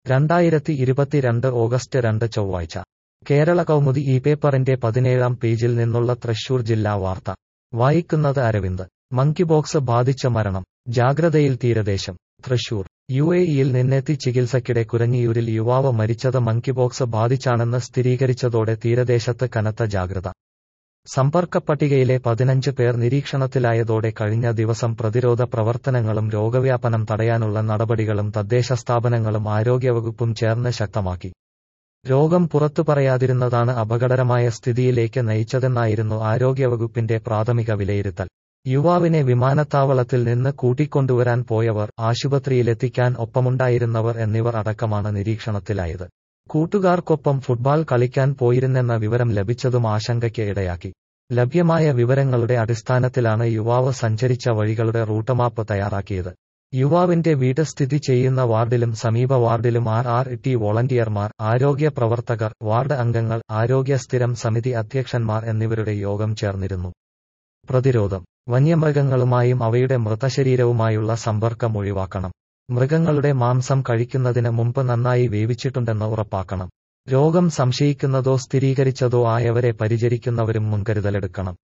രണ്ടായിരത്തി ഇരുപത്തിരണ്ട് ഓഗസ്റ്റ് രണ്ട് ചൊവ്വാഴ്ച കേരള കൗമുദി ഈ പേപ്പറിന്റെ പതിനേഴാം പേജിൽ നിന്നുള്ള തൃശൂർ ജില്ലാ വാർത്ത വായിക്കുന്നത് അരവിന്ദ് മങ്കിബോക്സ് ബാധിച്ച മരണം ജാഗ്രതയിൽ തീരദേശം തൃശൂർ യു എ ഇയിൽ നിന്നെത്തി ചികിത്സയ്ക്കിടെ കുരഞ്ഞിയൂരിൽ യുവാവ് മരിച്ചത് മങ്കിബോക്സ് ബാധിച്ചാണെന്ന് സ്ഥിരീകരിച്ചതോടെ തീരദേശത്ത് കനത്ത ജാഗ്രത സമ്പർക്ക പട്ടികയിലെ പതിനഞ്ച് പേർ നിരീക്ഷണത്തിലായതോടെ കഴിഞ്ഞ ദിവസം പ്രതിരോധ പ്രവർത്തനങ്ങളും രോഗവ്യാപനം തടയാനുള്ള നടപടികളും തദ്ദേശ സ്ഥാപനങ്ങളും ആരോഗ്യവകുപ്പും ചേർന്ന് ശക്തമാക്കി രോഗം പുറത്തു പറയാതിരുന്നതാണ് അപകടകരമായ സ്ഥിതിയിലേക്ക് നയിച്ചതെന്നായിരുന്നു ആരോഗ്യവകുപ്പിന്റെ പ്രാഥമിക വിലയിരുത്തൽ യുവാവിനെ വിമാനത്താവളത്തിൽ നിന്ന് കൂട്ടിക്കൊണ്ടുവരാൻ പോയവർ ആശുപത്രിയിലെത്തിക്കാൻ ഒപ്പമുണ്ടായിരുന്നവർ എന്നിവർ അടക്കമാണ് നിരീക്ഷണത്തിലായത് കൂട്ടുകാർക്കൊപ്പം ഫുട്ബോൾ കളിക്കാൻ പോയിരുന്നെന്ന വിവരം ലഭിച്ചതും ആശങ്കയ്ക്ക് ഇടയാക്കി ലഭ്യമായ വിവരങ്ങളുടെ അടിസ്ഥാനത്തിലാണ് യുവാവ് സഞ്ചരിച്ച വഴികളുടെ റൂട്ട് മാപ്പ് തയ്യാറാക്കിയത് യുവാവിന്റെ വീട് സ്ഥിതി ചെയ്യുന്ന വാർഡിലും സമീപ വാർഡിലും ആർ ആർ ടി വോളണ്ടിയർമാർ ആരോഗ്യ പ്രവർത്തകർ വാർഡ് അംഗങ്ങൾ ആരോഗ്യ സ്ഥിരം സമിതി അധ്യക്ഷന്മാർ എന്നിവരുടെ യോഗം ചേർന്നിരുന്നു പ്രതിരോധം വന്യമൃഗങ്ങളുമായും അവയുടെ മൃതശരീരവുമായുള്ള സമ്പർക്കം ഒഴിവാക്കണം മൃഗങ്ങളുടെ മാംസം കഴിക്കുന്നതിന് മുമ്പ് നന്നായി വേവിച്ചിട്ടുണ്ടെന്ന് ഉറപ്പാക്കണം രോഗം സംശയിക്കുന്നതോ സ്ഥിരീകരിച്ചതോ ആയവരെ പരിചരിക്കുന്നവരും മുൻകരുതലെടുക്കണം